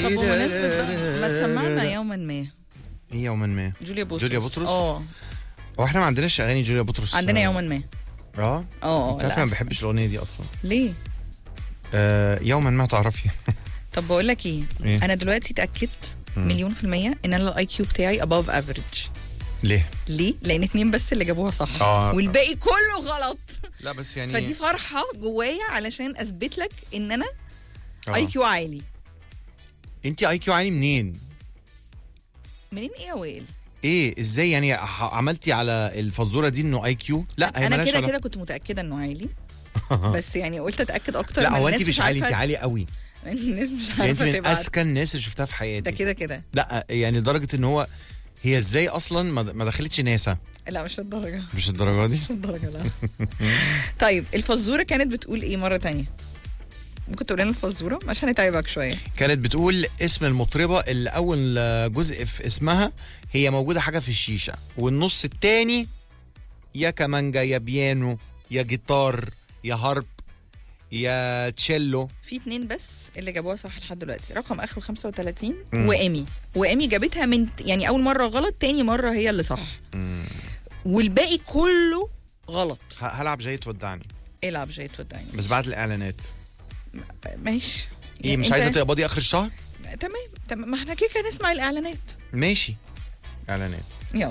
طب بمناسبة بقى ما تسمعنا يوما ما ايه يوما ما جوليا بطرس جوليا بطرس؟ اه هو احنا ما عندناش اغاني جوليا بطرس عندنا يوما ما اه اه انت عارف لا. انا ما بحبش الاغنيه دي اصلا ليه آه يوما ما تعرفي طب بقول لك ايه إيه؟ انا دلوقتي اتاكدت مم. مليون في المية ان انا الاي كيو بتاعي above average ليه؟ ليه؟ لان اتنين بس اللي جابوها صح آه. والباقي كله غلط لا بس يعني فدي فرحة جوايا علشان اثبت لك ان انا آه. اي كيو عالي انت اي كيو عالي منين؟ منين ايه يا وائل؟ ايه ازاي يعني ح- عملتي على الفزوره دي انه اي كيو؟ لا هي انا ملهاش كده علاقة. كده كنت متاكده انه عالي بس يعني قلت اتاكد اكتر لا من هو الناس انت مش عالي انت عارفة- عالي قوي الناس مش يعني انت عارفه من تبعت اذكى الناس اللي شفتها في ده حياتي كده كده لا يعني لدرجه ان هو هي ازاي اصلا ما ما دخلتش ناسا لا مش للدرجه مش الدرجه دي مش للدرجه لا طيب الفزوره كانت بتقول ايه مره تانية ممكن تقول لنا الفزوره عشان نتعبك شويه كانت بتقول اسم المطربه اللي اول جزء في اسمها هي موجوده حاجه في الشيشه والنص التاني يا كمانجا يا بيانو يا جيتار يا هارب يا تشيلو في اتنين بس اللي جابوها صح لحد دلوقتي رقم اخره 35 مم. وايمي وايمي جابتها من يعني اول مره غلط تاني مره هي اللي صح والباقي كله غلط ه- هلعب جاي تودعني العب جاي تودعني بس بعد الاعلانات ماشي ايه مش أنت- عايزه تقبضي اخر الشهر تمام تمام ما احنا كده كده نسمع الاعلانات ماشي اعلانات يلا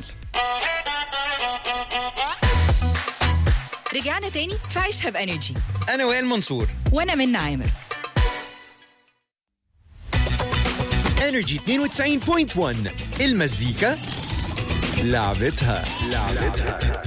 رجعنا تاني في عيشها بانرجي انا وائل منصور وانا منى عامر انرجي 92.1 المزيكا لعبتها لعبتها